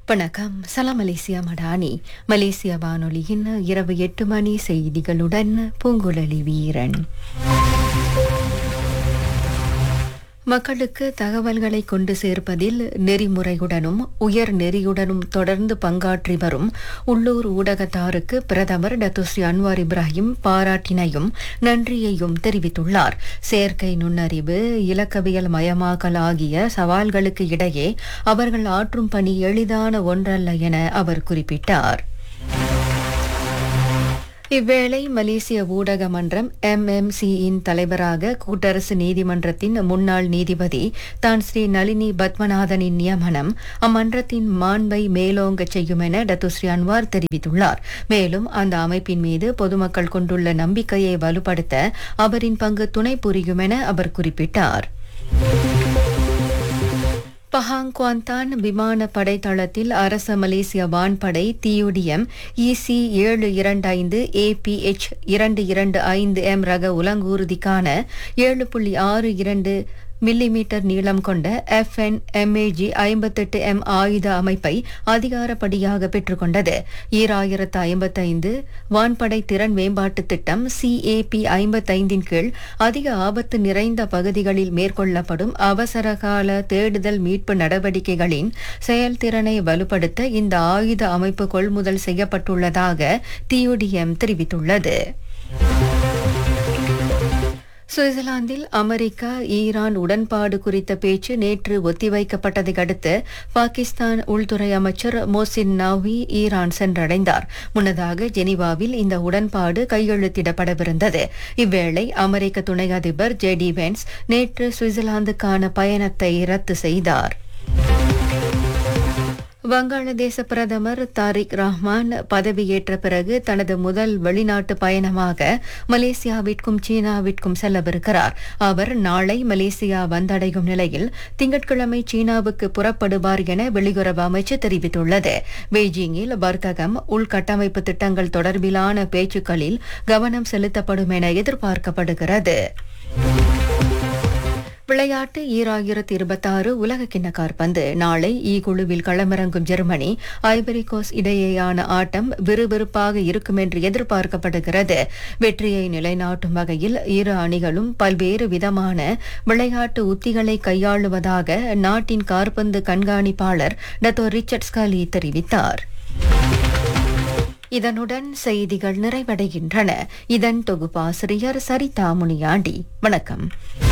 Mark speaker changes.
Speaker 1: வணக்கம் சலாம் மலேசியா மடானி மலேசிய வானொலியின் இரவு எட்டு மணி செய்திகளுடன் பூங்குழலி வீரன் மக்களுக்கு தகவல்களை கொண்டு சேர்ப்பதில் நெறிமுறையுடனும் உயர் நெறியுடனும் தொடர்ந்து பங்காற்றி வரும் உள்ளூர் ஊடகத்தாருக்கு பிரதமர் டத்துஸ்ரீ அன்வார் இப்ராஹிம் பாராட்டினையும் நன்றியையும் தெரிவித்துள்ளார் செயற்கை நுண்ணறிவு இலக்கவியல் மயமாக்கல் ஆகிய சவால்களுக்கு இடையே அவர்கள் ஆற்றும் பணி எளிதான ஒன்றல்ல என அவர் குறிப்பிட்டார் இவ்வேளை மலேசிய ஊடக மன்றம் எம்எம்சியின் தலைவராக கூட்டரசு நீதிமன்றத்தின் முன்னாள் நீதிபதி தான் ஸ்ரீ நளினி பத்மநாதனின் நியமனம் அம்மன்றத்தின் மாண்பை மேலோங்கச் செய்யும் என டத்துஸ்ரீ அன்வார் தெரிவித்துள்ளார் மேலும் அந்த அமைப்பின் மீது பொதுமக்கள் கொண்டுள்ள நம்பிக்கையை வலுப்படுத்த அவரின் பங்கு துணை புரியும் என அவர் குறிப்பிட்டார் பஹாங் குவாந்தான் விமான படைத்தளத்தில் அரச மலேசிய வான்படை தியுடிஎம் இசி ஏழு இரண்டு ஐந்து ஏபிஎச் இரண்டு இரண்டு ஐந்து எம் ரக உலங்கூர்திக்கான ஏழு புள்ளி ஆறு இரண்டு மில்லிமீட்டர் நீளம் கொண்ட எஃப்என் எம்ஏஜி ஐம்பத்தெட்டு எம் ஆயுத அமைப்பை அதிகாரப்படியாக பெற்றுக்கொண்டது ஈராயிரத்து ஐம்பத்தைந்து வான்படை திறன் மேம்பாட்டு திட்டம் சிஏபி ஐம்பத்தைந்தின் கீழ் அதிக ஆபத்து நிறைந்த பகுதிகளில் மேற்கொள்ளப்படும் அவசரகால தேடுதல் மீட்பு நடவடிக்கைகளின் செயல்திறனை வலுப்படுத்த இந்த ஆயுத அமைப்பு கொள்முதல் செய்யப்பட்டுள்ளதாக டியூடிஎம் தெரிவித்துள்ளது சுவிட்சர்லாந்தில் அமெரிக்கா ஈரான் உடன்பாடு குறித்த பேச்சு நேற்று ஒத்திவைக்கப்பட்டதை அடுத்து பாகிஸ்தான் உள்துறை அமைச்சர் மோசின் நவ்வி ஈரான் சென்றடைந்தார் முன்னதாக ஜெனீவாவில் இந்த உடன்பாடு கையெழுத்திடப்படவிருந்தது இவ்வேளை அமெரிக்க துணை அதிபர் ஜே டி வென்ஸ் நேற்று சுவிட்சர்லாந்துக்கான பயணத்தை ரத்து செய்தார் வங்காளதேச பிரதமர் தாரிக் ரஹ்மான் பதவியேற்ற பிறகு தனது முதல் வெளிநாட்டு பயணமாக மலேசியாவிற்கும் சீனாவிற்கும் செல்லவிருக்கிறார் அவர் நாளை மலேசியா வந்தடையும் நிலையில் திங்கட்கிழமை சீனாவுக்கு புறப்படுவார் என வெளியுறவு அமைச்சு தெரிவித்துள்ளது பெய்ஜிங்கில் வர்த்தகம் உள்கட்டமைப்பு திட்டங்கள் தொடர்பிலான பேச்சுக்களில் கவனம் செலுத்தப்படும் என எதிர்பார்க்கப்படுகிறது விளையாட்டு ஈராயிரத்தி இருபத்தாறு உலக கிண்ண காற்பந்து நாளை இ குழுவில் களமிறங்கும் ஜெர்மனி ஐவரி கோஸ் இடையேயான ஆட்டம் விறுவிறுப்பாக இருக்கும் என்று எதிர்பார்க்கப்படுகிறது வெற்றியை நிலைநாட்டும் வகையில் இரு அணிகளும் பல்வேறு விதமான விளையாட்டு உத்திகளை கையாளுவதாக நாட்டின் காற்பந்து கண்காணிப்பாளர் டத்தோ ரிச்சர்ட் ஸ்காலி தெரிவித்தார் இதனுடன் செய்திகள் நிறைவடைகின்றன இதன் தொகுப்பாசிரியர் சரிதா முனியாண்டி வணக்கம்